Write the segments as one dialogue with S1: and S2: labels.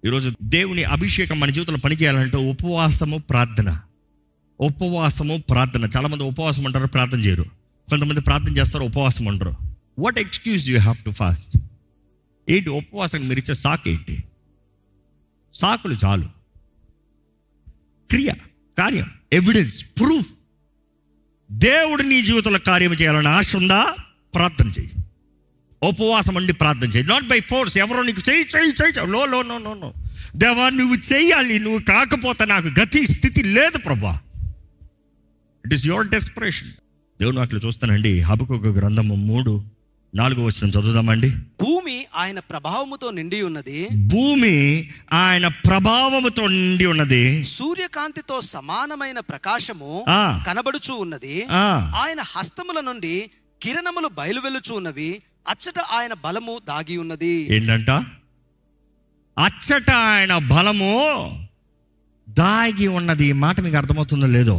S1: ఈరోజు దేవుని అభిషేకం మన జీవితంలో పనిచేయాలంటే ఉపవాసము ప్రార్థన ఉపవాసము ప్రార్థన చాలామంది ఉపవాసం అంటారు ప్రార్థన చేయరు కొంతమంది ప్రార్థన చేస్తారు ఉపవాసం అంటారు what excuse you have to fast ఏంటి ఉపవాసం మీరు ఇచ్చే సాకు ఏంటి సాకులు చాలు క్రియ కార్యం ఎవిడెన్స్ ప్రూఫ్ దేవుడు నీ జీవితంలో కార్యం చేయాలని ఆశ ఉందా ప్రార్థన చేయి ఉపవాసం అండి ప్రార్థన చేయి నాట్ బై ఫోర్స్ ఎవరో నీకు చేయి చేయి చేయి చేయి. లో లో నో నో నో దేవా నువ్వు చేయాలి నువ్వు కాకపోతే నాకు గతి స్థితి లేదు ప్రభా ఇట్ ఈస్ యువర్ డెస్పరేషన్ దేవుడు అట్లా చూస్తానండి హబకు గ్రంథము మూడు నాలుగో వచ్చిన చదువుదామండి
S2: భూమి ఆయన ప్రభావముతో నిండి ఉన్నది
S1: భూమి ఆయన ప్రభావముతో నిండి ఉన్నది
S2: సూర్యకాంతితో సమానమైన ప్రకాశము
S1: ఆ.
S2: కనబడుచూ ఉన్నది
S1: ఆ.
S2: ఆయన హస్తముల నుండి కిరణములు బయలువెలుచు ఉన్నవి అచ్చట ఆయన బలము దాగి ఉన్నది
S1: ఏంటంట అచ్చట ఆయన బలము దాగి ఉన్నది ఈ మాట మీకు అర్థమవుతుందో లేదో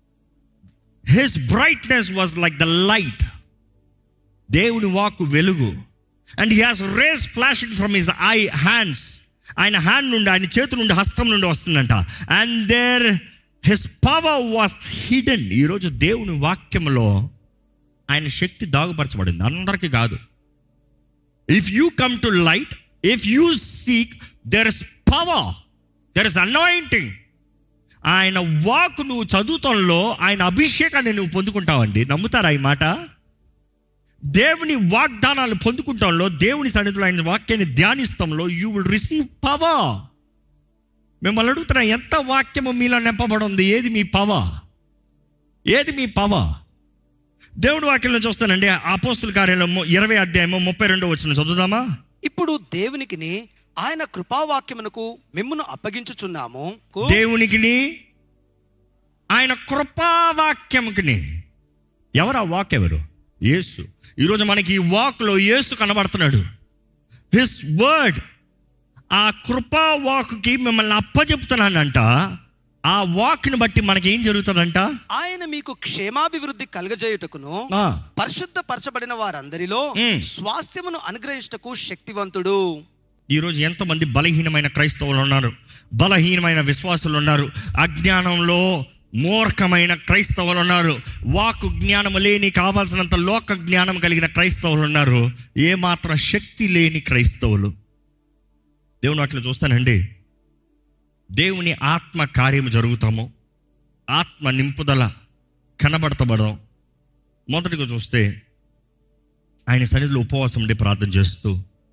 S1: his brightness was like the light దేవుని వాకు వెలుగు and he has rays flashing from his I hands ఆయన హ్యాండ్ నుండి ఆయన చేతి నుండి హస్తం నుండి వస్తుందంట and there his power was hidden ఈరోజు దేవుని వాక్యంలో ఆయన శక్తి దాగుపరచబడింది అందరికీ కాదు if you come to light if you seek there is power there is anointing ఆయన వాక్ నువ్వు చదువుతంలో ఆయన అభిషేకాన్ని నువ్వు పొందుకుంటావండి నమ్ముతారా ఈ మాట దేవుని వాగ్దానాలు పొందుకుంటాంలో దేవుని సన్నిధిలో ఆయన వాక్యాన్ని ధ్యానిస్తంలో యూ విల్ రిసీవ్ పవర్ మిమ్మల్ని అడుగుతున్నా ఎంత వాక్యము మీలో నింపబడి ఉంది ఏది మీ పవర్ ఏది మీ పవర్ దేవుని వాక్యంలో చూస్తానండి అపోస్తుల కార్యాలయం ఇరవై అధ్యాయము ముప్పై రెండో వచ్చిన చదువుదామా
S2: ఇప్పుడు దేవునికిని ఆయన కృపావాక్యమునకు మిమ్మును అప్పగించుచున్నాము కు-
S1: దేవునికిని ఆయన కృపావాక్యముకిని ఎవరు ఆ వాక్ ఎవరు యేసు ఈరోజు మనకి ఈ వాక్లో యేసు కనబడుతున్నాడు హిస్ వర్డ్ ఆ కృపా వాక్కి మిమ్మల్ని అప్పచెప్తున్నానంట ఆ వాక్ని బట్టి మనకి ఏం జరుగుతుందంట
S2: ఆయన మీకు క్షేమాభివృద్ధి కలుగజేయుటకును
S1: ఆ,
S2: పరిశుద్ధ పరచబడిన వారందరిలో
S1: మ్.
S2: స్వాస్థ్యమును అనుగ్రహించటకు శక్తివంతుడు
S1: ఈరోజు ఎంతమంది బలహీనమైన క్రైస్తవులు ఉన్నారు బలహీనమైన విశ్వాసులు ఉన్నారు అజ్ఞానంలో మూర్ఖమైన క్రైస్తవులు ఉన్నారు వాకు జ్ఞానం లేని కావాల్సినంత లోక జ్ఞానం కలిగిన క్రైస్తవులు ఉన్నారు ఏమాత్రం శక్తి లేని క్రైస్తవులు దేవుని అట్లా చూస్తానండి దేవుని ఆత్మ కార్యము జరుగుతాము ఆత్మ నింపుదల కనబడతబడడం మొదటిగా చూస్తే ఆయన సన్నిధిలో ఉపవాసం ఉండి ప్రార్థన చేస్తూ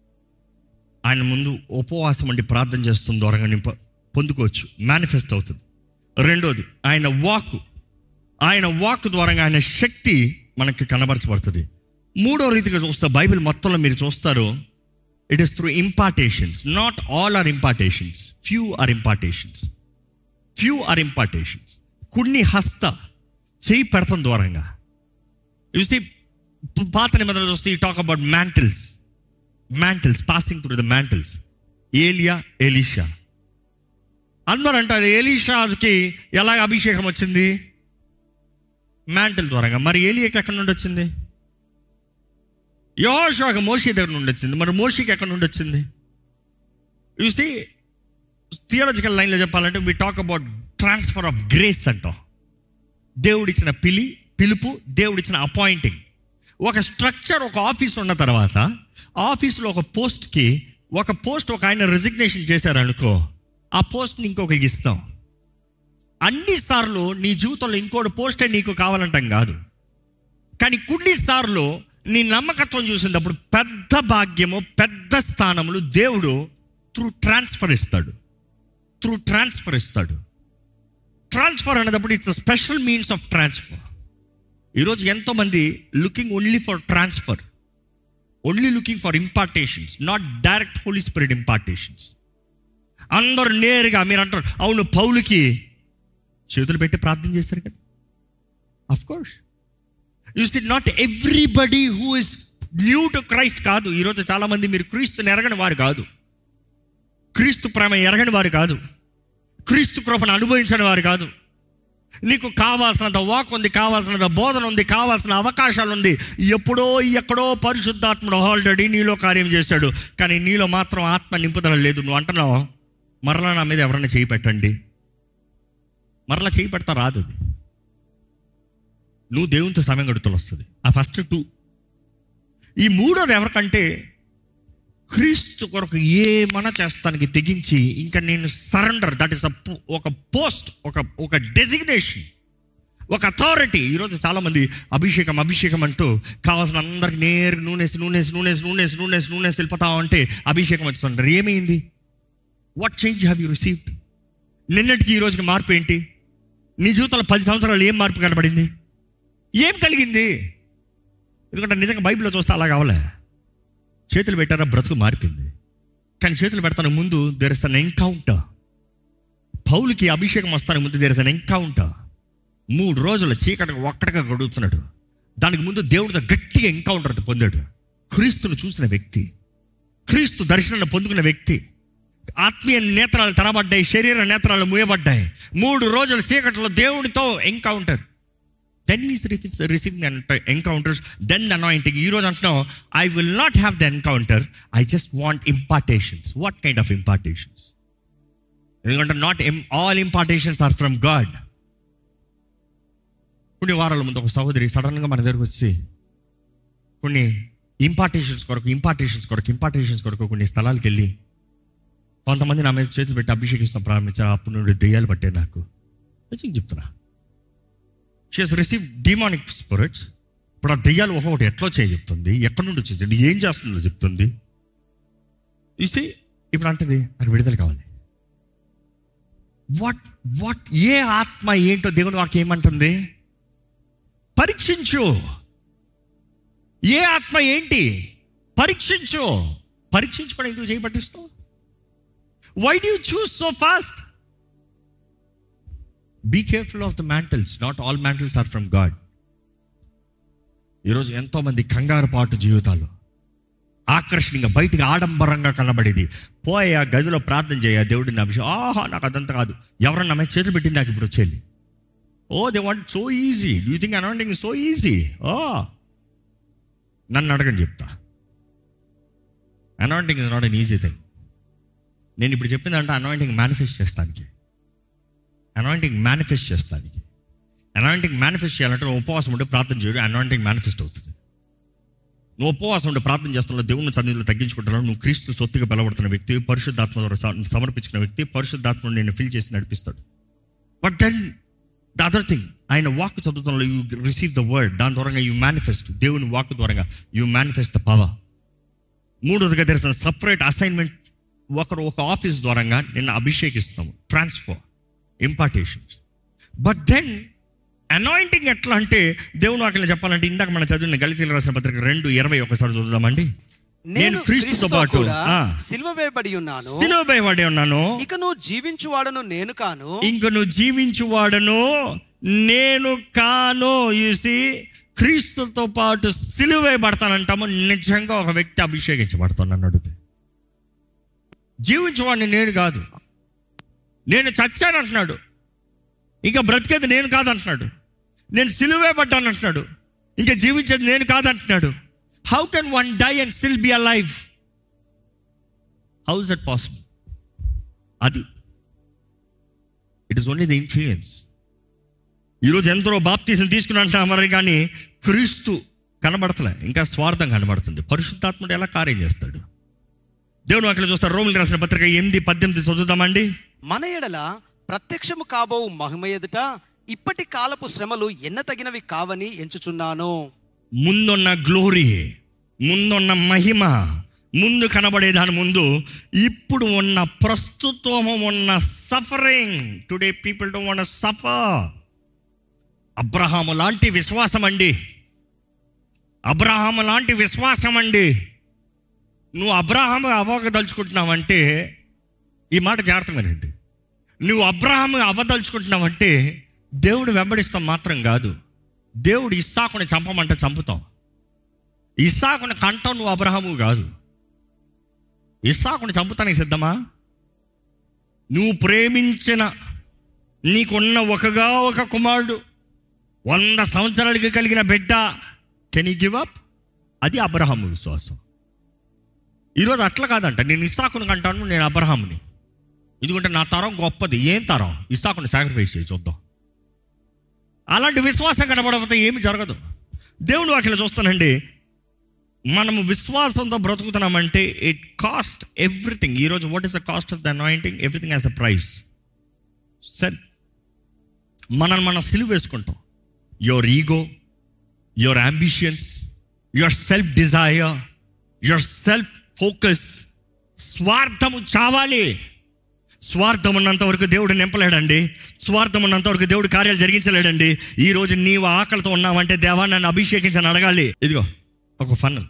S1: ఆయన ముందు ఉపవాసం అండి ప్రార్థన చేస్తున్న ద్వారా నింప పొందుకోవచ్చు మేనిఫెస్ట్ అవుతుంది రెండోది ఆయన వాక్ ఆయన వాక్ ద్వారా ఆయన శక్తి మనకి కనబరచబడుతుంది మూడో రీతిగా చూస్తే బైబిల్ మొత్తంలో మీరు చూస్తారు it is through impartations not all are impartations few are impartations few are impartations కొన్ని హస్త చేయి పెడతాం దూరంగా చూస్తే పాత నిబంధనలు చూస్తే ఈ talk about mantles mantles passing through the mantles ఏలియా ఎలీషా అందరూ అంటారు ఎలీషాకి ఎలా అభిషేకం వచ్చింది మ్యాంటిల్ ద్వారా మరి ఏలియాకి ఎక్కడి నుండి వచ్చింది యోషాకి మోషి దగ్గర నుండి వచ్చింది మరి మోషికి ఎక్కడి నుండి వచ్చింది చూసి థియాలజికల్ లైన్లో చెప్పాలంటే we talk about transfer of grace అంటాం దేవుడిచ్చిన పిలి పిలుపు దేవుడిచ్చిన అపాయింటింగ్ ఒక స్ట్రక్చర్ ఒక ఆఫీస్ ఉన్న తర్వాత ఆఫీస్లో ఒక పోస్ట్కి ఒక పోస్ట్ ఒక ఆయన రిజిగ్నేషన్ చేశారనుకో ఆ పోస్ట్ని ఇంకొకరికి ఇస్తాం అన్నిసార్లు నీ జీవితంలో ఇంకోటి పోస్టే నీకు కావాలంటాం కాదు కానీ కొన్నిసార్లు నీ నమ్మకత్వం చూసినప్పుడు పెద్ద భాగ్యము పెద్ద స్థానములు దేవుడు త్రూ ట్రాన్స్ఫర్ ఇస్తాడు త్రూ ట్రాన్స్ఫర్ ఇస్తాడు ట్రాన్స్ఫర్ అనేటప్పుడు it's special means of transfer ఈరోజు ఎంతోమంది looking only for transfer only looking for impartations not direct Holy Spirit impartations అందరూ నేరుగా మీరు అంటారు అవును పౌలుకి చేతులు పెట్టి ప్రార్థన చేశారు కదా of course you see not everybody who is new to Christ కాదు ఈరోజు చాలామంది మీరు క్రీస్తుని ఎరగని వారు కాదు క్రీస్తు ప్రేమ ఎరగని వారు కాదు క్రీస్తు కృపను అనుభవించని వారు కాదు నీకు కావాల్సినంత వాక్ ఉంది కావాల్సినంత బోధన ఉంది కావాల్సిన అవకాశాలు ఉంది ఎప్పుడో ఎక్కడో పరిశుద్ధాత్ముడు ఆల్రెడీ నీలో కార్యం చేశాడు కానీ నీలో మాత్రం ఆత్మ నింపుదల లేదు నువ్వు అంటున్నావు మరలా నా మీద ఎవరైనా చేయి పెట్టండి మరలా చేయి పెడతా రాదు అది నువ్వు దేవునితో సమయం గడుపుతూ వస్తుంది ఆ ఫస్ట్ టూ ఈ మూడోది ఎవరికంటే క్రీస్తు కొరకు ఏమన్నా చేస్తానికి తెగించి ఇంకా నేను సరెండర్ దట్ ఇస్ ఒక పోస్ట్ ఒక ఒక డెసిగ్నేషన్ ఒక అథారిటీ ఈరోజు చాలామంది అభిషేకం అభిషేకం అంటూ కావాల్సిన అందరికి నేరు నూనెసి నూనెసి నూనెసి నూనెసి నూనెసి నూనెసి వెళ్ళిపోతా ఉంటే అభిషేకం వచ్చుతుంటారు ఏమైంది what change have you received నిన్నటికి ఈ రోజుకి మార్పు ఏంటి నీ జీవితంలో పది సంవత్సరాలు ఏం మార్పు కనబడింది ఏం కలిగింది ఎందుకంటే నిజంగా బైబిల్లో చూస్తే అలా కావాలే చేతులు పెట్టారా బ్రతుకు మారిపోయింది కానీ చేతులు పెడతాను ముందు దేర్ ఇస్ అన్ ఎన్కౌంటర్ పౌలుకి అభిషేకం వస్తానికి ముందు దేర్ ఇస్ అన్ ఎన్కౌంటర్ మూడు రోజుల చీకటికి ఒక్కటిగా గడుగుతున్నాడు దానికి ముందు దేవుడితో గట్టిగా ఎన్కౌంటర్ పొందాడు క్రీస్తును చూసిన వ్యక్తి క్రీస్తు దర్శనాన్ని పొందుకున్న వ్యక్తి ఆత్మీయ నేత్రాలు తెరబడ్డాయి శరీర నేత్రాలు మూయబడ్డాయి మూడు రోజుల చీకటిలో దేవుడితో encounter then is receiving encounters then anointing ఈ రోజు అంటున్నాం I will not have the encounter I just want impartations what kind of impartations ఎందుకంటే not all impartations are from God కొన్ని వారాల ముందు ఒక సహోదరి సడన్గా మన దగ్గరకు వచ్చి కొన్ని ఇంపార్టేషన్స్ కొరకు ఇంపార్టేషన్స్ కొరకు ఇంపార్టేషన్స్ కొరకు కొన్ని స్థలాలకు వెళ్ళి కొంతమంది నా మీద చేతులు పెట్టి అభిషేకిస్తాం ప్రారంభించారు అప్పుడు నుండి దెయ్యాలు పట్టే నాకు నిజంగా చెప్తున్నా she has receive demonic spirits ఇప్పుడు ఆ దెయ్యాలు ఒకటి ఎట్లా చేయ చెప్తుంది ఎక్కడి నుండి వచ్చేది ఏం చేస్తుందో చెప్తుంది ఇస్తే ఇప్పుడు అంటది నాకు విడుదల కావాలి వాట్ వాట్ ఏ ఆత్మ ఏంటో దేవుని వాక్యం ఏమంటుంది పరీక్షించు ఏ ఆత్మ ఏంటి పరీక్షించు పరీక్షించుకోవడం ఎందుకు చేయబట్టిస్తావు why do choose so fast be careful of the mantles not all mantles are from God ఈరోజు ఎంతోమంది కంగారు పాటు జీవితాలు ఆకర్షణీయంగా బయటికి ఆడంబరంగా కనబడేది పోయి ఆ గదిలో ప్రార్థన చేయ దేవుడిని నా విషయం ఆహా నాకు అదంతా కాదు ఎవరన్నా నా మీద చేతులు పెట్టి నాకు ఇప్పుడు వచ్చేది oh they want so easy you think anointing so easy oh నన్ను అడగండి చెప్తా anointing is not an easy thing నేను ఇప్పుడు చెప్పిందంటే అనాయింటింగ్ మేనిఫెస్ట్ చేస్తానికి అనాయింటింగ్ మేనిఫెస్ట్ చేస్తానికి అనాయింటింగ్ మేనిఫెస్ట్ చేయాలంటే నువ్వు ఉపవాసం ఉంటే ప్రార్థన చేయడం అనాయింటింగ్ మేనిఫెస్ట్ అవుతుంది నువ్వు ఉపవాసం ఉంటే ప్రార్థన చేస్తున్న దేవుని సన్నిధిలో తగ్గించుకుంటున్నావు నువ్వు క్రీస్తు సొత్తుగా బలపడుతున్న వ్యక్తి పరిశుద్ధాత్మ ద్వారా స- సమర్పించుకున్న వ్యక్తి పరిశుద్ధాత్మను నేను ఫిల్ చేసి నడిపిస్తాడు but then the other thing ఆయన వాక్ చదువుతున్న యూ రిసీవ్ ద వర్డ్ దాని ద్వారా యూ మేనిఫెస్ట్ దేవుని వాక్ ద్వారా యూ మేనిఫెస్ట్ ద పవర్ మూడోదిగా తెలిసిన సపరేట్ అసైన్మెంట్ ఒకరు ఒక ఆఫీస్ ద్వారా నిన్ను అభిషేకిస్తాము transfer impartations but then anointing ఎట్లా అంటే దేవుని వాక్యం చెప్పాలంటే ఇందాక మనం చదివిన గలితీలు రాసిన పత్రిక రెండు ఇరవై ఒకసారి చూద్దామండి
S2: నేను
S1: క్రీస్తుతో
S2: క్రీస్తుతో
S1: పాటు
S2: కూడా
S1: ఆ,
S2: సిలువ వేయబడి ఉన్నాను
S1: సిలువపై వాడే ఉన్నాను
S2: ఇక నువ్వు జీవించువాడను నేను కాను
S1: ఇంక నువ్వు జీవించువాడను నేను కాను చూసి క్రీస్తుతో పాటు సిలువే పడతానంటాము నిజంగా ఒక వ్యక్తి అభిషేకించబడతాను నన్ను అడిగితే జీవించేవాడిని నేను కాదు నేను చచ్చాను అంటున్నాడు ఇంకా బ్రతికేది నేను కాదు అంటున్నాడు నేను సిలువే పడ్డాను అంటున్నాడు ఇంకా జీవించేది నేను కాదు అంటున్నాడు how can one die and still be a life how is that possible అది it is only the influence ఈరోజు ఎందరో బాప్తీసం తీసుకుని అంటున్నారు కానీ క్రీస్తు కనబడతలే ఇంకా స్వార్థం కనబడుతుంది పరిశుద్ధాత్ముడు ఎలా కార్యం చేస్తాడు దేవుడు అక్కడ చూస్తారు రోమిల్ రాసిన పత్రిక ఎనిమిది పద్దెనిమిది చదువుదామండి
S2: మన ఎడల ప్రత్యక్షము కాబో మహిమ ఎదుట ఇప్పటి కాలపు శ్రమలు ఎన్న తగినవి కావని ఎంచుచున్నాను
S1: ముందున్న గ్లోరీ ముందున్న మహిమ ముందు కనబడే దాని ముందు ఇప్పుడు ఉన్న ప్రస్తుతం ఉన్న suffering today people don't want suffer అబ్రహాము లాంటి విశ్వాసం అండి అబ్రహాము లాంటి విశ్వాసం అండి నువ్వు అబ్రహాము అవ్వదలుచుకుంటున్నావంటే ఈ మాట జాగ్రత్తగా వినండి నువ్వు అబ్రహాము అవ్వదలుచుకుంటున్నావంటే దేవుడు వెంబడిస్తాం మాత్రం కాదు దేవుడు ఇస్సాకుని చంపమంటే చంపుతావు ఇస్సాకుని కంటావు నువ్వు అబ్రహాము కాదు ఇస్సాకుని చంపుతానికి సిద్ధమా నువ్వు ప్రేమించిన నీకున్న ఒకగా ఒక కుమారుడు వంద సంవత్సరాలకి కలిగిన బిడ్డ కెన్ యూ గివ్ అప్ అది అబ్రహాము విశ్వాసం ఈరోజు అట్లా కాదంట నేను ఇస్సాకుని కంటాను నేను అబ్రహాముని ఎందుకంటే నా తరం గొప్పది ఏం తరం ఇస్తాకుండా సాక్రిఫైస్ చేసి చూద్దాం అలాంటి విశ్వాసం కనబడకపోతే ఏమి జరగదు దేవుడు అట్లా చూస్తానండి మనము విశ్వాసంతో బ్రతుకుతున్నామంటే ఇట్ కాస్ట్ ఎవ్రీథింగ్ ఈరోజు what is the cost of the anointing everything as a price సరే మనల్ని మనం సిలువ వేసుకుంటాం your ego your ambitions your self desire your self focus స్వార్థము చావాలి స్వార్థం ఉన్నంత వరకు దేవుడు నింపలేడండి స్వార్థం ఉన్నంత వరకు దేవుడు కార్యాలు జరిగించలేడండి ఈ రోజు నీవు ఆకలితో ఉన్నావంటే దేవా నన్ను అభిషేకించని అడగాలి ఇదిగో ఒక funnel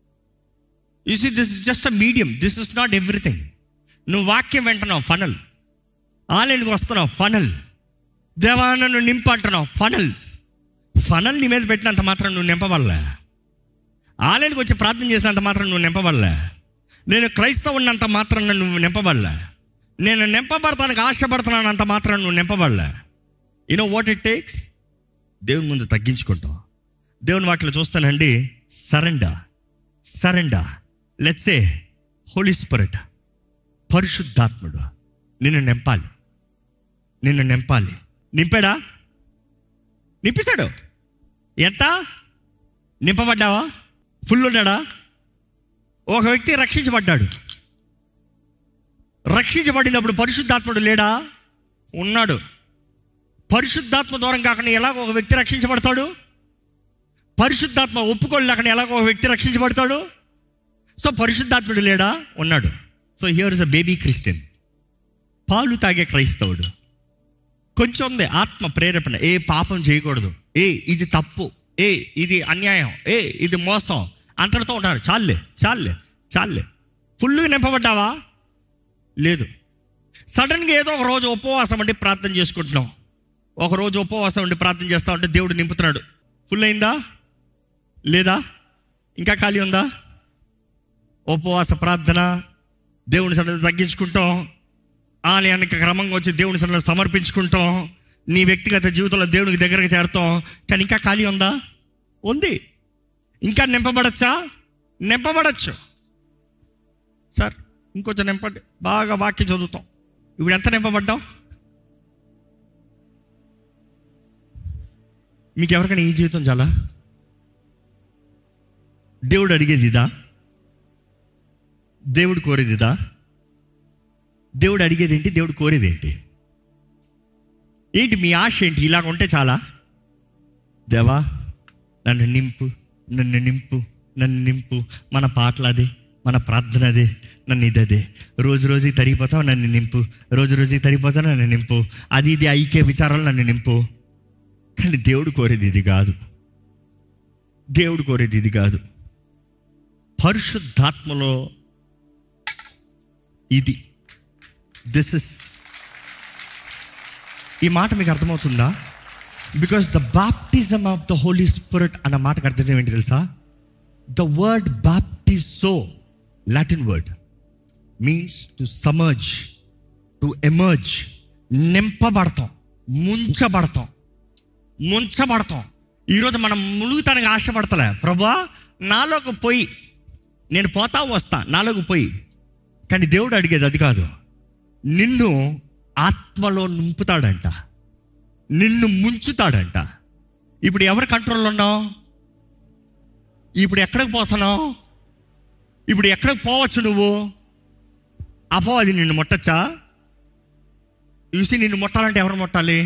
S1: you see this is just a medium this is not everything నువ్వు వాక్యం వింటున్నావు ఫనల్ ఆలయానికి వస్తున్నావు ఫనల్ దేవా నన్ను నింపు అంటున్నావు ఫనల్ ఫనల్ నీ మీద పెట్టినంత మాత్రం నువ్వు నింపబడలే ఆలయానికి వచ్చి ప్రార్థన చేసినంత మాత్రం నువ్వు నింపబడలే నేను క్రైస్తవు ఉన్నంత మాత్రం నువ్వు నింపబడలే నేను నింపబడతానికి ఆశపడుతున్నానంత మాత్రం నువ్వు నింపబడలే యూనో వాట్ ఇట్ టేక్స్ దేవుని ముందు తగ్గించుకుంటాం దేవుని వాటిలో చూస్తానండి surrender surrender let the Holy Spirit పరిశుద్ధాత్ముడు నిన్ను నింపాలి నిన్ను నింపాలి నింపాడా నింపిస్తాడు ఎంత నింపబడ్డావా ఫుల్ ఉన్నాడా ఒక వ్యక్తి రక్షించబడ్డాడు రక్షించబడినప్పుడు పరిశుద్ధాత్ముడు లేడా ఉన్నాడు పరిశుద్ధాత్మ దూరం కాకుండా ఎలాగ ఒక వ్యక్తి రక్షించబడతాడు పరిశుద్ధాత్మ ఒప్పుకోలేకుండా ఎలాగ ఒక వ్యక్తి రక్షించబడతాడు సో పరిశుద్ధాత్ముడు లేడా ఉన్నాడు so here is a baby Christian పాలు తాగే క్రైస్తవుడు కొంచెం ఉంది ఆత్మ ప్రేరేపణ ఏ పాపం చేయకూడదు ఏ ఇది తప్పు ఏ ఇది అన్యాయం ఏ ఇది మోసం అంతటితో ఉన్నారు చాలే చాలే చాలే ఫుల్గా నింపబడ్డావా లేదు సడన్గా ఏదో ఒక రోజు ఉపవాసం అంటే ప్రార్థన చేసుకుంటున్నాం ఒక రోజు ఉపవాసం ఉండి ప్రార్థన చేస్తా ఉంటే దేవుడు నింపుతున్నాడు ఫుల్ అయిందా లేదా ఇంకా ఖాళీ ఉందా ఉపవాస ప్రార్థన దేవుని సన్నిధి తగ్గించుకుంటాం ఆలయానికి క్రమంగా వచ్చి దేవుని సన్నిధి సమర్పించుకుంటాం నీ వ్యక్తిగత జీవితంలో దేవునికి దగ్గరకు చేరుతాం కానీ ఇంకా ఖాళీ ఉందా ఉంది ఇంకా నింపబడచ్చా నింపబడచ్చు సార్ ఇంకొంచెం నింపండి బాగా వాక్యం చదువుతాం ఇప్పుడు ఎంత నింపబడ్డాం మీకు ఎవరికైనా ఈ జీవితం చాలా దేవుడు అడిగేది ఇదా దేవుడు కోరేది ఇదా దేవుడు అడిగేది ఏంటి దేవుడు కోరేది ఏంటి ఏంటి మీ ఆశ ఏంటి ఇలాగ ఉంటే చాలా దేవా నన్ను నింపు నన్ను నింపు నన్ను నింపు మన పాటలు అదే మన ప్రార్థన అదే నన్ను ఇది అదే రోజు రోజుకి తరిగిపోతావు నన్ను నింపు రోజు రోజుకి తరిగిపోతావు నన్ను నింపు అది ఇది ఐక్య విచారాలు నన్ను నింపు కానీ దేవుడు కోరేది ఇది కాదు దేవుడు కోరేది ఇది కాదు పరిశుద్ధాత్మలో ఇది దిస్ ఇస్ ఈ మాట మీకు అర్థమవుతుందా because the baptism of the Holy Spirit అన్న మాటకు అర్థం ఏంటి తెలుసా the word baptizo Latin word means to submerge to emerge నింపబడతాం ముంచబడతాం ముంచబడతాం ఈరోజు మనం ములుగుతానికి ఆశపడతలే ప్రభా నాలోకి పోయి నేను పోతా వస్తా నాలోకి పోయి కానీ దేవుడు అడిగేది అది కాదు నిన్ను ఆత్మలో నింపుతాడంట నిన్ను ముంచుతాడంట ఇప్పుడు ఎవరి కంట్రోల్లో ఉన్నావు ఇప్పుడు ఎక్కడికి పోతున్నావు ఇప్పుడు ఎక్కడికి పోవచ్చు నువ్వు అపవాది నిన్ను ముట్టచ్చా చూసి నిన్ను ముట్టాలంటే ఎవరు ముట్టాలి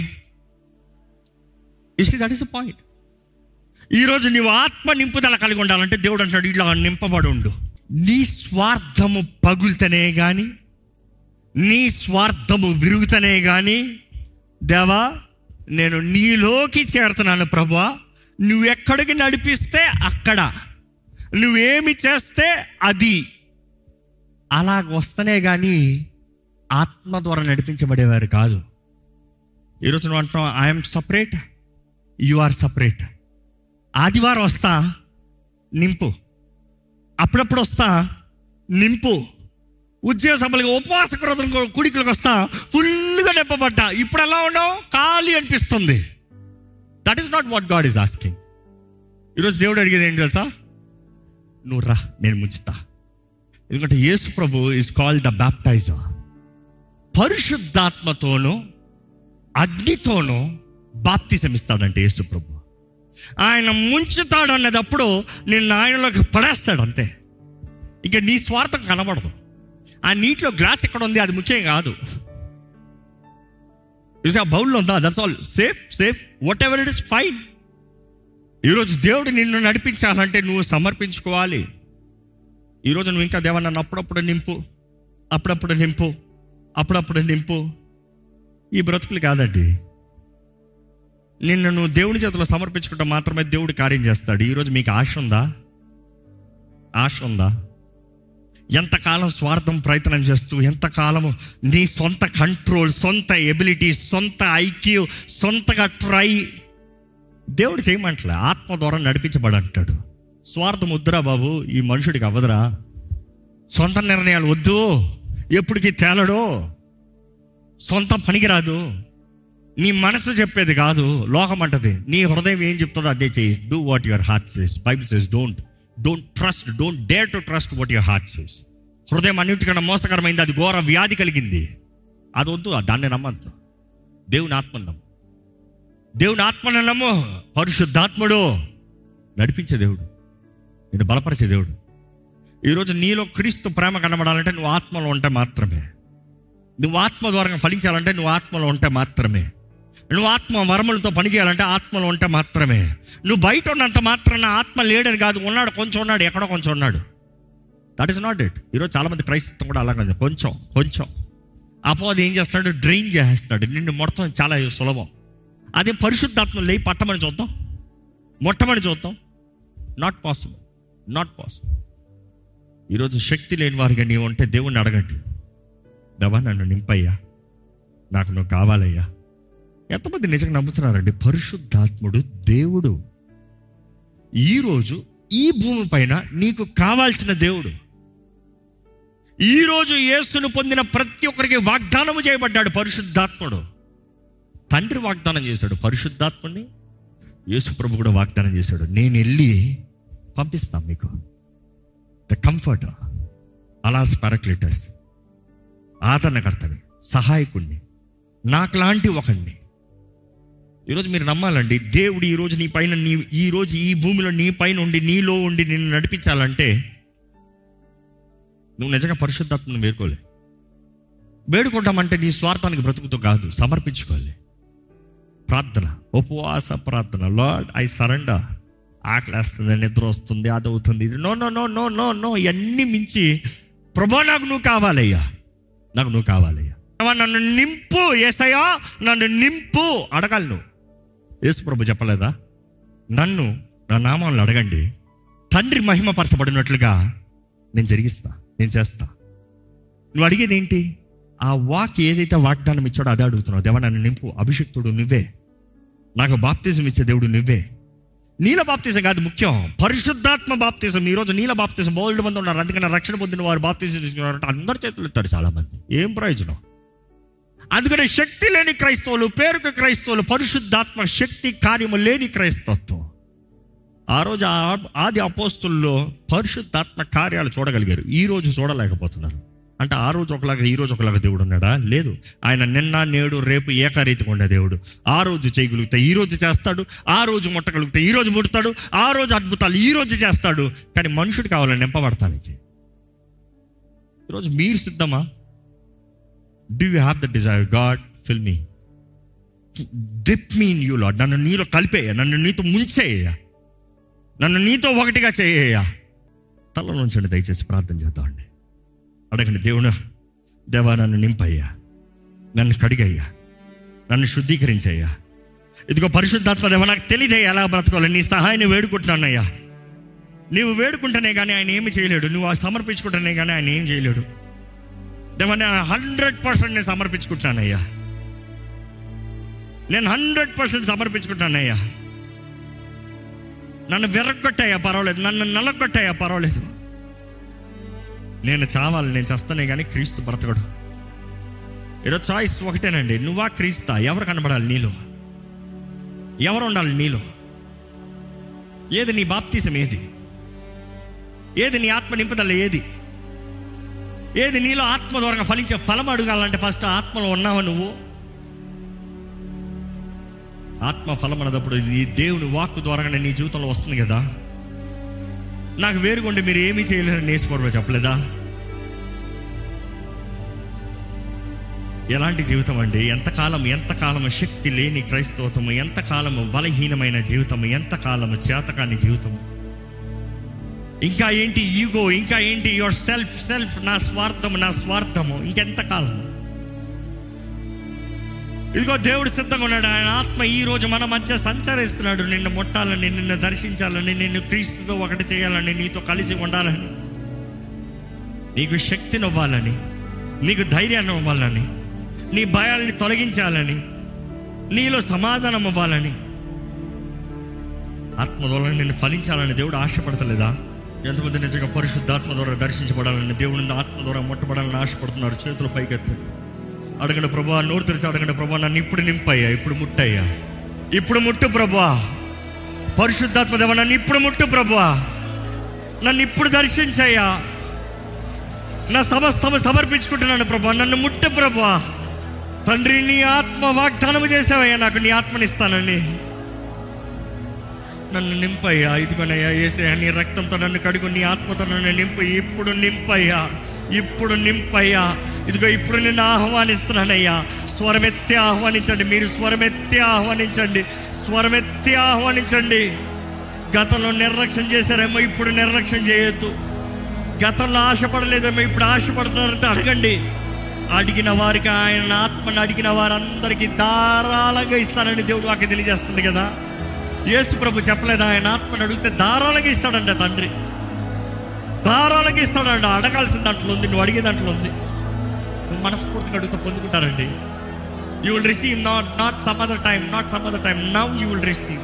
S1: చూసి దట్ ఈస్ పాయింట్ ఈరోజు నీవు ఆత్మ నింపుదల కలిగి ఉండాలంటే దేవుడు అంటాడు ఇట్లా నింపబడి ఉండు నీ స్వార్థము పగులుతనే కానీ నీ స్వార్థము విరుగుతనే కానీ దేవా నేను నీలోకి చేరుతున్నాను ప్రభా నువ్వు ఎక్కడికి నడిపిస్తే అక్కడ నువ్వేమి చేస్తే అది అలాగ వస్తనే కానీ ఆత్మ ద్వారా నడిపించబడేవారు కాదు ఈరోజు నువ్వు అంటున్నావు I'm separate you are separate ఆదివారం వస్తా నింపు అప్పుడప్పుడు వస్తా నింపు ఉద్యోగ సభలకు ఉపవాస క్రోధం కుడికలకు వస్తా ఫుల్గా నింపబడ్డా ఇప్పుడు ఎలా ఉన్నావు ఖాళీ అనిపిస్తుంది that is not what God is asking ఈరోజు దేవుడు అడిగేది ఏంటి తెలుసా నువ్వు రా నేను ముంచుతా ఎందుకంటే యేసు ప్రభు ఈజ్ కాల్డ్ ద బ్యాప్టైజర్ పరిశుద్ధాత్మతోనూ అగ్నితోనూ బాప్తిసం ఇస్తాడంటే యేసు ప్రభు ఆయన ముంచుతాడు అన్నదప్పుడు నిన్ను ఆయనలోకి పడేస్తాడు అంతే ఇక నీ స్వార్థం కనబడదు ఆ నీటిలో గ్లాస్ ఎక్కడ ఉంది అది ముఖ్యం కాదు చూసి ఆ బౌల్లో ఉందా that's all safe safe whatever it is fine ఈరోజు దేవుడు నిన్ను నడిపించాలంటే నువ్వు సమర్పించుకోవాలి ఈరోజు నువ్వు ఇంకా దేవా నన్ను అప్పుడప్పుడు నింపు అప్పుడప్పుడు నింపు అప్పుడప్పుడు నింపు ఈ బ్రతుకులు కాదండి నిన్ను నువ్వు దేవుని చేతిలో సమర్పించుకుంటే మాత్రమే దేవుడు కార్యం చేస్తాడు ఈరోజు మీకు ఆశ ఉందా ఆశ ఉందా ఎంతకాలం స్వార్థం ప్రయత్నం చేస్తూ ఎంతకాలము నీ సొంత కంట్రోల్ సొంత ఎబిలిటీ సొంత ఐక్యూ సొంతగా ట్రై దేవుడు చేయమంటలే ఆత్మ ద్వారా నడిపించబడి అంటాడు స్వార్థం వద్దురా బాబు ఈ మనుషుడికి అవ్వదురా సొంత నిర్ణయాలు వద్దు ఎప్పటికీ తేలడు సొంత పనికిరాదు నీ మనసు చెప్పేది కాదు లోకం అంటది నీ హృదయం ఏం చెప్తుందో అదే చేయి do what your heart says Bible says don't don't trust don't dare to trust what your heart says హృదయం అన్నిటికన్నా మోసకరమైంది అది ఘోర వ్యాధి కలిగింది అది వద్దు దాన్ని నమ్మద్దు దేవుని ఆత్మను నమ్ము దేవుని ఆత్మను నమ్ము పరిశుద్ధాత్ముడు నడిపించే దేవుడు నేను బలపరిచే దేవుడు ఈరోజు నీలో క్రీస్తు ప్రేమ కనబడాలంటే నువ్వు ఆత్మలో ఉంటే మాత్రమే నువ్వు ఆత్మ ద్వారా ఫలించాలంటే నువ్వు ఆత్మలో ఉంటే మాత్రమే నువ్వు ఆత్మ వరములతో పనిచేయాలంటే ఆత్మలో ఉంటే మాత్రమే నువ్వు బయట ఉన్నంత మాత్రాన ఆత్మ లేడని కాదు ఉన్నాడు కొంచెం ఉన్నాడు ఎక్కడో కొంచెం ఉన్నాడు దట్ ఇస్ నాట్ ఇట్ ఈరోజు చాలామంది క్రైస్తవం కూడా అలాగే కొంచెం కొంచెం అపోది ఏం చేస్తాడు డ్రైన్ చేస్తాడు నిన్ను మొత్తం చాలా సులభం అదే పరిశుద్ధాత్మ లేయి పట్టమని చూద్దాం మొట్టమని చూద్దాం నాట్ పాసిబుల్ నాట్ పాసిబుల్ ఈరోజు శక్తి లేని వారిగా నీవు ఉంటే దేవుణ్ణి అడగండి దవా నన్ను నింపయ్యా నాకు నువ్వు కావాలయ్యా ఎంతమంది నిజంగా నమ్ముతున్నారండి పరిశుద్ధాత్ముడు దేవుడు ఈరోజు ఈ భూమి పైన నీకు కావాల్సిన దేవుడు ఈరోజు యేసును పొందిన ప్రతి ఒక్కరికి వాగ్దానము చేయబడ్డాడు పరిశుద్ధాత్ముడు తండ్రి వాగ్దానం చేశాడు పరిశుద్ధాత్ముడిని యేసు ప్రభు కూడా వాగ్దానం చేశాడు నేను వెళ్ళి పంపిస్తాను మీకు ద కంఫర్ట్ అలాస్ పారాక్లిటస్ ఆదరణకర్తని సహాయకుణ్ణి నాకులాంటి ఒకడిని ఈరోజు మీరు నమ్మాలండి దేవుడు ఈరోజు నీ పైన నీ ఈరోజు ఈ భూమిలో నీ పైన ఉండి నీలో ఉండి నిన్ను నడిపించాలంటే నువ్వు నిజంగా పరిశుద్ధాత్మను వేరుకోలే వేడుకుంటామంటే నీ స్వార్థానికి బ్రతుకుతూ కాదు సమర్పించుకోవాలి ప్రార్థన ఉపవాస ప్రార్థన లార్డ్ ఐ సరెండర్ ఆకలేస్తుంది నిద్ర వస్తుంది అది అవుతుంది ఇది no no no no no no ఇవన్నీ మించి ప్రభా నాకు నువ్వు కావాలయ్యా నాకు నువ్వు కావాలయ్యా దేవా, నన్ను నింపు ఏసయ్యా నన్ను నింపు అడగాలి నువ్వు యేసు ప్రభు చెప్పలేదా నన్ను నా నామాలను అడగండి తండ్రి మహిమపరచబడినట్లుగా నేను జరిగిస్తా నేను చేస్తా నువ్వు అడిగేది ఏంటి ఆ వాక్ ఏదైతే వాగ్దానం ఇచ్చాడో అదే అడుగుతున్నావు దేవా నన్ను నింపు అభిషక్తుడు నువ్వే నాకు బాప్తిజం ఇచ్చే దేవుడు నువ్వే నీల బాప్తిజం కాదు ముఖ్యం పరిశుద్ధాత్మ బాప్తిజం ఈరోజు నీల బాప్తిజం బోల్డ్ మంది ఉన్నారు అందుకని రక్షణ పొందిన వారు బాప్తిజం తీసుకున్నారంటే అందరు చేతులు ఎత్తారు చాలా మంది ఏం ప్రయోజనం అందుకని శక్తి లేని క్రైస్తవులు పేరుకు క్రైస్తవులు పరిశుద్ధాత్మ శక్తి కార్యము లేని క్రైస్తవత్వం ఆ రోజు ఆ- ఆది అపోస్తుల్లో పరిశుద్ధాత్మ కార్యాలు చూడగలిగారు ఈ రోజు చూడలేకపోతున్నారు అంటే ఆ రోజు ఒకలాగా ఈ రోజు ఒకలాగా దేవుడు ఉన్నాడా లేదు ఆయన నిన్న నేడు రేపు ఏకరీతిగా ఉండే దేవుడు ఆ రోజు చేయగలిగితే ఈ రోజు చేస్తాడు ఆ రోజు ముట్టగలిగితే ఈ రోజు ముడతాడు ఆ రోజు అద్భుతాలు ఈ రోజు చేస్తాడు కానీ మనుషుడు కావాలని నింపబడతానికి ఈరోజు మీరు సిద్ధమా do you have the desire God fill me dip me in you Lord నన్ను నీలో కలిపేయ నన్ను నీతో ముంచేయ నన్ను నీతో ఒకటిగా చేయ తల నుంచండి దయచేసి ప్రార్థన చేద్దామండి అడగండి దేవుడు దేవా నన్ను నింపయ్యా నన్ను కడిగయ్యా నన్ను శుద్ధీకరించయ్యా ఇదిగో పరిశుద్ధాత్మ దేవ నాకు తెలియదయ్యా ఎలా బ్రతకాలి నీ సహాయాన్ని వేడుకుంటున్నానయ్యా నీవు వేడుకుంటేనే కానీ ఆయన ఏమి చేయలేడు నువ్వు ఆ సమర్పించుకుంటేనే కానీ ఆయన ఏం చేయలేడు దేవా నేను హండ్రెడ్ పర్సెంట్ నేను సమర్పించుకుంటున్నానయ్యా నేను హండ్రెడ్ పర్సెంట్ సమర్పించుకుంటానయ్యా నన్ను విరగొట్టాయా పర్వాలేదు నన్ను నలగొట్టాయా పర్వాలేదు నేను చావాలి నేను చస్తానే కానీ క్రీస్తు బ్రతకడు ఈరోజు చాయిస్ ఒకటేనండి నువ్వా క్రీస్తా ఎవరు కనబడాలి నీలో ఎవరు ఉండాలి నీలో ఏది నీ బాప్తీసం ఏది ఏది నీ ఆత్మ నింపుదల ఏది ఏది నీలో ఆత్మ ద్వారా ఫలించే ఫలం అడగాలంటే ఫస్ట్ ఆత్మలో ఉన్నావా నువ్వు ఆత్మ ఫలం అన్నదప్పుడు ఈ దేవుని వాక్కు ద్వారానే నీ జీవితంలో వస్తుంది కదా నాకు వేరుకుంటే మీరు ఏమీ చేయలేరని నేర్చుకోవడం చెప్పలేదా ఎలాంటి జీవితం అండి ఎంతకాలం ఎంతకాలం శక్తి లేని క్రైస్తవత్వము ఎంతకాలము బలహీనమైన జీవితము ఎంతకాలము చేతకాని జీవితము ఇంకా ఏంటి ఈగో ఇంకా ఏంటి యువర్ సెల్ఫ్ సెల్ఫ్ నా స్వార్థము నా స్వార్థము ఇంకెంతకాలం ఇదిగో దేవుడు సిద్ధంగా ఉన్నాడు ఆయన ఆత్మ ఈ రోజు మన మధ్య సంచరిస్తున్నాడు నిన్ను ముట్టాలని నిన్ను దర్శించాలని నిన్ను క్రీస్తుతో ఒకటి చేయాలని నీతో కలిసి ఉండాలని నీకు శక్తిని ఇవ్వాలని నీకు ధైర్యాన్ని ఇవ్వాలని నీ భయాల్ని తొలగించాలని నీలో సమాధానం ఇవ్వాలని ఆత్మ ద్వారా నిన్ను ఫలించాలని దేవుడు ఆశపడతలేదా ఎంతమంది నిజంగా పరిశుద్ధాత్మ ద్వారా దర్శించబడాలని దేవుని ఆత్మ ద్వారా ముట్టబడాలని ఆశపడుతున్నారు చేతులు పైకెత్తండి అడగండి ప్రభా నోరు తెరిచి అడగండి ప్రభా నన్ను ఇప్పుడు నింపయ్యా ఇప్పుడు ముట్టయ్యా ఇప్పుడు ముట్టు ప్రభా పరిశుద్ధాత్మ దేవ నన్ను ఇప్పుడు ముట్టు ప్రభా నన్ను ఇప్పుడు దర్శించయ్యా నా సమస్తము సమర్పించుకుంటున్నాను ప్రభా నన్ను ముట్టు ప్రభా తండ్రి నీ ఆత్మ వాగ్దానము చేసావయ్యా నాకు నీ ఆత్మనిస్తానని నన్ను నింపయ్యా ఇదిగోనయ్యా ఏసయ్యా నీ రక్తంతో నన్ను కడుగు నీ ఆత్మతో నన్ను నింపు ఇప్పుడు నింపయ్యా ఇప్పుడు నింపయ్యా ఇదిగో ఇప్పుడు నిన్ను ఆహ్వానిస్తున్నానయ్యా స్వరమెత్తి ఆహ్వానించండి మీరు స్వరమెత్తి ఆహ్వానించండి స్వరమెత్తి ఆహ్వానించండి గతంలో నిర్లక్ష్యం చేశారేమో ఇప్పుడు నిర్లక్ష్యం చేయొద్దు గతంలో ఆశపడలేదేమో ఇప్పుడు ఆశపడుతున్నారంటే అడగండి అడిగిన వారికి ఆయన ఆత్మను అడిగిన వారందరికీ ధారాళంగా ఇస్తానని దేవుడు వాకి తెలియజేస్తుంది కదా యేసు ప్రభు చెప్పలేదా ఆయన ఆత్మను అడిగితే ధారాళంగా ఇస్తాడంట తండ్రి ధారాళంగా ఇస్తాడంట అడగాల్సిన దాంట్లో ఉంది నువ్వు అడిగే దాంట్లో ఉంది నువ్వు మనస్ఫూర్తిగా అడుగుతూ పొందుకుంటారండి you will receive not not some other time not some other time now you will receive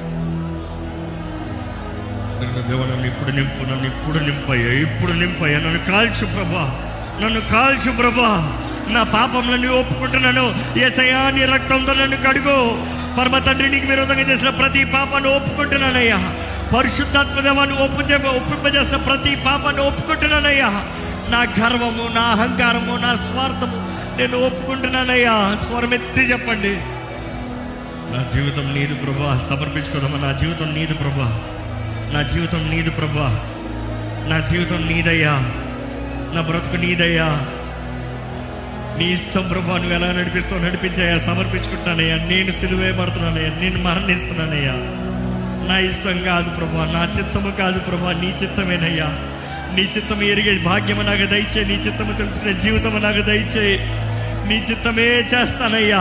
S1: నన్ను దేవ నన్ను ఇప్పుడు నింపు నన్ను ఇప్పుడు నింపయ్యా ఇప్పుడు నింపయ్యా నన్ను కాల్చు ప్రభా నన్ను కాల్చు ప్రభా నా పాపంలో ఒప్పుకుంటున్నాను ఏసయ్యా నీ రక్తంతో నన్ను కడుగు పరమ తండ్రి నీకు విరోధంగా చేసిన ప్రతి పాపాన్ని ఒప్పుకుంటున్నానయ్యా పరిశుద్ధాత్మ దేవాన్ని ఒప్పు చే ఒప్పింపజేసిన ప్రతి పాపాన్ని ఒప్పుకుంటున్నానయ్యా నా గర్వము నా అహంకారము నా స్వార్థము నేను ఒప్పుకుంటున్నానయ్యా స్వరమెత్తి చెప్పండి నా జీవితం నీది ప్రభా సమర్పించుకోదమ్మా నా జీవితం నీది ప్రభా నా జీవితం నీది ప్రభా నా జీవితం నీదయ్యా నా బ్రతుకు నీదయ్యా నీ ఇష్టం ప్రభా నువ్వు ఎలా నడిపిస్తావు నడిపించాయా సమర్పించుకుంటానయ్యా నేను సిలువే పడుతున్నానయ్యా నేను మరణిస్తున్నానయ్యా నా ఇష్టం కాదు ప్రభా నా చిత్తము కాదు ప్రభా నీ చిత్తమేనయ్యా నీ చిత్తము ఎరిగే భాగ్యము నాకు దయచే నీ చిత్తము తెలుసుకునే జీవితము నాకు దయచే నీ చిత్తమే చేస్తానయ్యా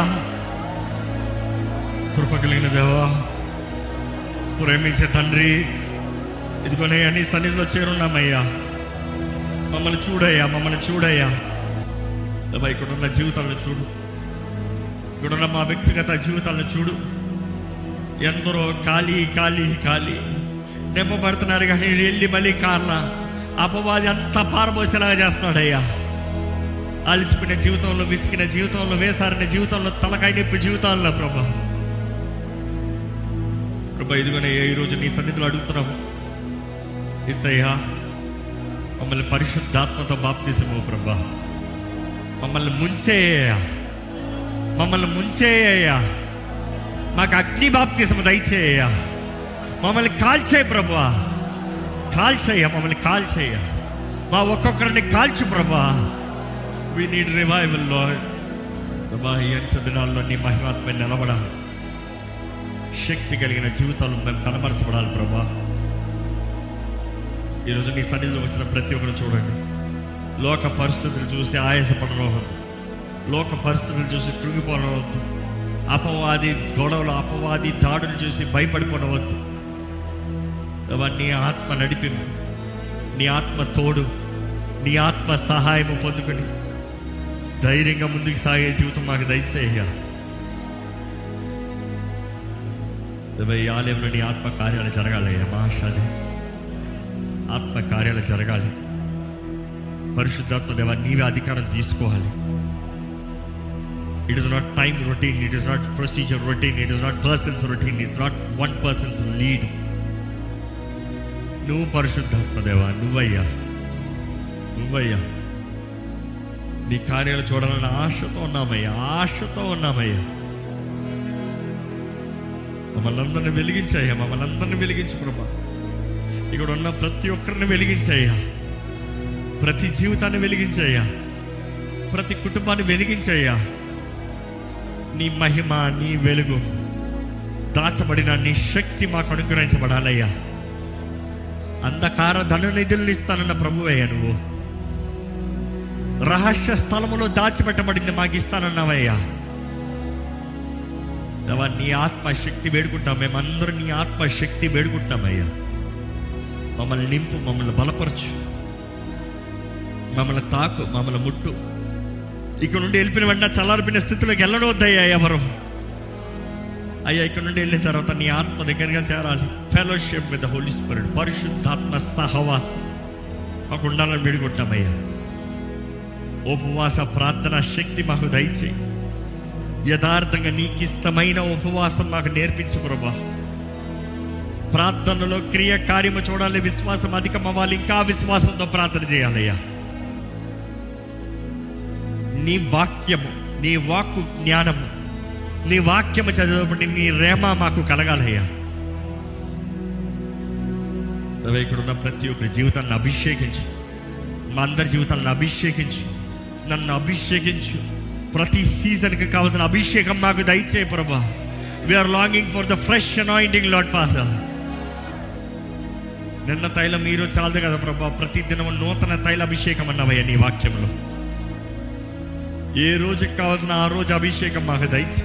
S1: కృప కలిగిన దేవా ప్రేమించే తండ్రి ఇదిగోనయ్యా నీ సన్నిధిలో చేరున్నామయ్యా మమ్మల్ని చూడయ్యా మమ్మల్ని చూడయ్యా దేవా ఇక్కడున్న జీవితాలను చూడు ఇక్కడున్న మా వ్యక్తిగత జీవితాలను చూడు ఎందరో ఖాళీ ఖాళీ ఖాళీ నింపబడుతున్నారు కానీ వెళ్ళి మళ్ళీ కార్ల అపవాది అంతా పారబోసేలాగా చేస్తున్నాడయ్యా అలసిపోయిన జీవితంలో విసిగిన జీవితంలో వేసారిన జీవితంలో తలకాయ నొప్పి జీవితాల్లో ప్రభా ప్రభా ఇదిగోనే ఈ రోజు నీ సన్నిధిలో అడుగుతున్నాము ఇస్తయ్యా మమ్మల్ని పరిశుద్ధాత్మతో బాప్తిసము ప్రభా మమ్మల్ని ముంచేయ్యా మమ్మల్ని ముంచేయ్యా మాకు అగ్ని బాప్తిసము దయచేయ మమ్మల్ని కాల్చేయ ప్రభా కాల్చేయ మమ్మల్ని కాల్చేయ మా ఒక్కొక్కరిని కాల్చు ప్రభా వి నీడ్ రివైవల్ లార్డ్ ప్రభా ఈ అంచె దినాల్లో నీ మహిమాత్మ నిలబడాలి శక్తి కలిగిన జీవితాలు మేము కనబరచబడాలి ప్రభా ఈరోజు నీ సన్నిధిలో వచ్చిన ప్రతి ఒక్కరు చూడండి లోక పరిస్థితులు చూసి ఆయాసపడవద్దు లోక పరిస్థితులు చూసి కృంగిపోవద్దు అపవాది గొడవలు అపవాది దాడులు చూసి భయపడిపోవద్దు నీ ఆత్మ నడిపింపు నీ ఆత్మ తోడు నీ ఆత్మ సహాయము పొందుకొని ధైర్యంగా ముందుకు సాగే జీవితం మాకు దయచేయ్యా దేవా, ఈ ఆలయంలో నీ ఆత్మ కార్యాలు జరగాలయ్యా మహాషాది ఆత్మ కార్యాలు జరగాలి పరిశుద్ధాత్మ దేవా నీవే అధికారం తీసుకోవాలి it is not time routine it is not procedure routine it is not persons routine it's not one person's lead నువ్వు పరిశుద్ధాత్మ దేవా నువ్వయ్యా నువ్వయ్యా నీ కార్యాలు చూడాలని ఆశతో ఉన్నామయ్యా ఆశతో ఉన్నామయ్యా మమ్మల్ని అందరిని వెలిగించాయ్యా మమ్మల్ని అందరిని వెలిగించు ప్రభా ఇక్కడ ఉన్న ప్రతి ఒక్కరిని వెలిగించాయ్యా ప్రతి జీవితాన్ని వెలిగించాయ్యా ప్రతి కుటుంబాన్ని వెలిగించాయ్యా నీ మహిమ నీ వెలుగు దాచబడిన నీ శక్తి మాకు అనుగ్రహించబడాలయ్యా అంధకార ధనునిధుల్ని ఇస్తానన్న ప్రభు అయ్యా నువ్వు రహస్య స్థలములో దాచిపెట్టబడింది మాకు ఇస్తానన్నావయ్యా దేవా నీ ఆత్మశక్తి వేడుకుంటాం మేమందరం నీ ఆత్మశక్తి వేడుకుంటామయ్యా మమ్మల్ని నింపు మమ్మల్ని బలపరచు మమ్మల్ని తాకు మమ్మల్ని ముట్టు ఇక్కడ నుండి వెళ్ళిపోయిన వెంటనే చల్లారిపోయిన స్థితిలోకి వెళ్ళడం వద్దయ్యా ఎవరు అయ్యా ఇక్కడ నుండి వెళ్ళిన తర్వాత నీ ఆత్మ దగ్గరగా చేరాలి ఫెలోషిప్ విత్ హోలీ స్పిరిట్ పరిశుద్ధాత్మ సహవాసం మాకు ఉండాలని వేడుకుంటామయ్యా ఉపవాస ప్రార్థన శక్తి మాకు దయచేయి యథార్థంగా నీకు ఇష్టమైన ఉపవాసం మాకు నేర్పించు ప్రభా ప్రార్థనలో క్రియ కార్యము చూడాలి విశ్వాసం అధికం అవ్వాలి ఇంకా విశ్వాసంతో ప్రార్థన చేయాలయ్యా నీ వాక్యము నీ వాక్కు జ్ఞానము నీ వాక్యము చదివేపటి నీ రేమ మాకు కలగాలయ్యా దేవా, ఇక్కడ ఉన్న ప్రతి ఒక్కరి జీవితాన్ని అభిషేకించు మా అందరి జీవితాలను అభిషేకించు నన్ను అభిషేకించు ప్రతి సీజన్కి కావాల్సిన అభిషేకం మాకు దయచేయి ప్రభా we are longing for the fresh anointing Lord Father నిన్న తైలం ఈరోజు చాలదు కదా ప్రభా ప్రతి దినం నూతన తైల అభిషేకం అన్నవయ్యా నీ వాక్యంలో ఏ రోజుకి కావాల్సిన ఆ రోజు అభిషేకం మాకు దయచి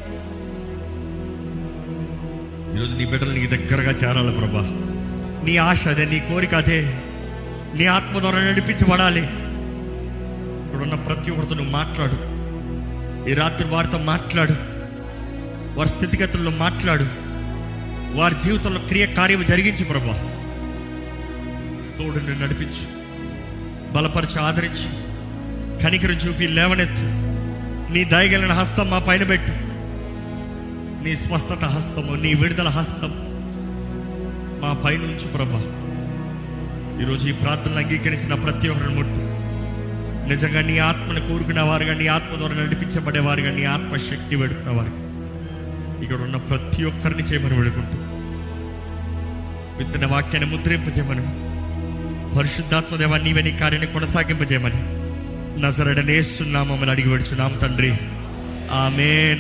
S1: ఈరోజు నీ బిడ్డలు నీకు దగ్గరగా చేరాలి ప్రభా నీ ఆశ అదే నీ కోరిక అదే నీ ఆత్మ ద్వారా నడిపించబడాలి ఇక్కడున్న ప్రతి ఒక్కరితో నువ్వు మాట్లాడు ఈ రాత్రి వారితో మాట్లాడు వారి స్థితిగతుల్లో మాట్లాడు వారి జీవితంలో క్రియ కార్యం జరిగించు ప్రభా తోడుని నడిపించు బలపరిచి ఆదరించు కనికరం చూపి లేవనెత్తు నీ దయగలిగిన హస్తం మా పైన పెట్టు నీ స్వస్థత హస్తము నీ విడుదల హస్తం మా పైన ఉంచు ప్రభా ఈరోజు ఈ ప్రార్థనలు అంగీకరించిన ప్రతి ఒక్కరిని ముట్టు నిజంగా నీ ఆత్మను కోరుకునే వారుగా నీ ఆత్మ ద్వారా నడిపించబడేవారుగా నీ ఆత్మశక్తి వేడుకునేవారు ఇక్కడ ఉన్న ప్రతి ఒక్కరిని చేయమని వేడుకుంటూ విత్తన వాక్యాన్ని ముద్రింపజేయమని పరిశుద్ధాత్మ దేవా నీవే నీ కార్యాన్ని కొనసాగింపజేయమని నజరడనేస్తున్నామని అడిగి పెడుచున్నాం తండ్రి ఆమెన్